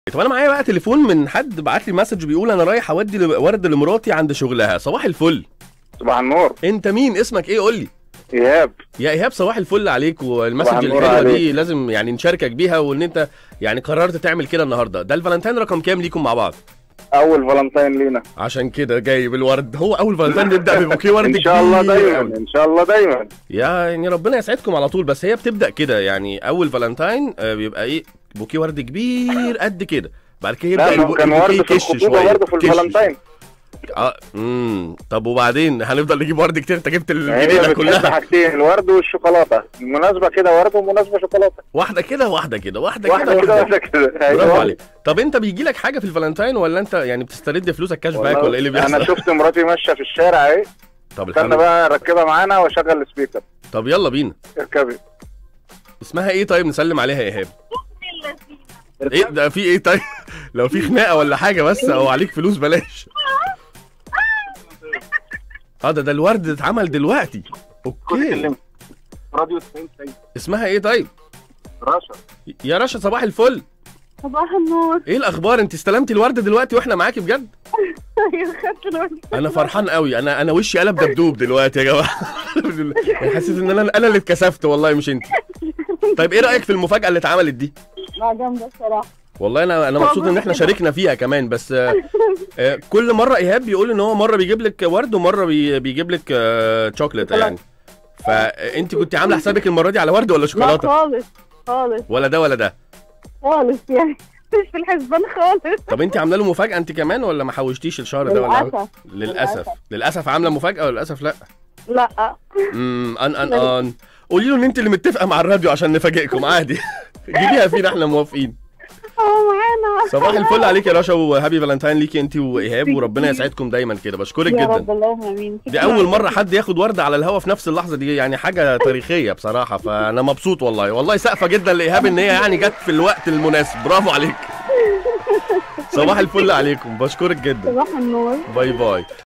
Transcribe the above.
طب انا معايا بقى تليفون من حد بعت لي مسج بيقول انا رايح اودي ل- ورد لمراتي عند شغلها صباح الفل صباح النور انت مين اسمك ايه قول لي ايهاب يا ايهاب صباح الفل عليك والمسج صباح النور الحلوه دي عليك. لازم يعني نشاركك بيها وان انت يعني قررت تعمل كده النهارده ده الفالنتين رقم كام ليكم مع بعض اول فالنتين لينا عشان كده جايب الورد هو اول فالنتين نبدا ببوكيه ورد ان شاء الله كبير دايما أوي. ان شاء الله دايما يعني ربنا يسعدكم على طول بس هي بتبدا كده يعني اول فالنتين آه، بيبقى ايه بوكيه ورد كبير قد كده بعد كده يبدا لا ما البو- كان البوكيه ورد في يكش الخطوبه شويه برضه في كش شوية. الفالنتين اه امم طب وبعدين هنفضل نجيب ورد كتير انت جبت هي الجنينه بتحب كلها حاجتين الورد والشوكولاته مناسبه كده ورد ومناسبه شوكولاته واحده كده واحده كده واحده كده واحده كده واحده كده برافو أيوة. عليك طب انت بيجي لك حاجه في الفالنتين ولا انت يعني بتسترد فلوسك كاش باك والله ولا ايه اللي انا بيحصل شفت مراتي ماشيه في الشارع اهي طب استنى الحمد بقى اركبها معانا واشغل السبيكر طب يلا بينا اركبي اسمها ايه طيب نسلم عليها يا ايهاب ايه ده في ايه طيب لو في خناقه ولا حاجه بس او عليك فلوس بلاش اه ده ده الورد اتعمل دلوقتي اوكي راديو 90 90 اسمها ايه طيب رشا يا رشا صباح الفل صباح النور ايه الاخبار انت استلمتي الورد دلوقتي واحنا معاكي بجد ايوه خدت الورد انا فرحان قوي انا انا وشي قلب دبدوب دلوقتي يا جماعه يعني حسيت ان انا انا اللي اتكسفت والله مش انت طيب ايه رايك في المفاجاه اللي اتعملت دي لا جامده الصراحه والله انا انا مبسوط ان احنا شاركنا فيها كمان بس آه، آه، كل مره ايهاب بيقول ان هو مره بيجيب لك ورد ومره بي- بيجيب لك آه، شوكليت يعني فانت كنت عامله حسابك المره دي على ورد ولا لا شوكولاته خالص خالص ولا ده ولا ده خالص يعني مش في الحسبان خالص طب انت عامله له مفاجاه انت كمان ولا ما حوشتيش الشهر ده ولا للاسف للاسف للاسف عامله مفاجاه ولا للاسف لا لا امم ان ان ان قولي له ان انت اللي متفقه مع الراديو عشان نفاجئكم عادي جيبيها فينا احنا موافقين هو معانا صباح الفل عليك يا رشا وهابي فالنتاين ليكي انت وايهاب وربنا يسعدكم دايما كده بشكرك يا جدا رب اللهم امين دي اول مره حد ياخد ورده على الهوا في نفس اللحظه دي يعني حاجه تاريخيه بصراحه فانا مبسوط والله والله سقفه جدا لايهاب ان هي يعني جت في الوقت المناسب برافو عليك صباح الفل عليكم بشكرك جدا صباح النور باي باي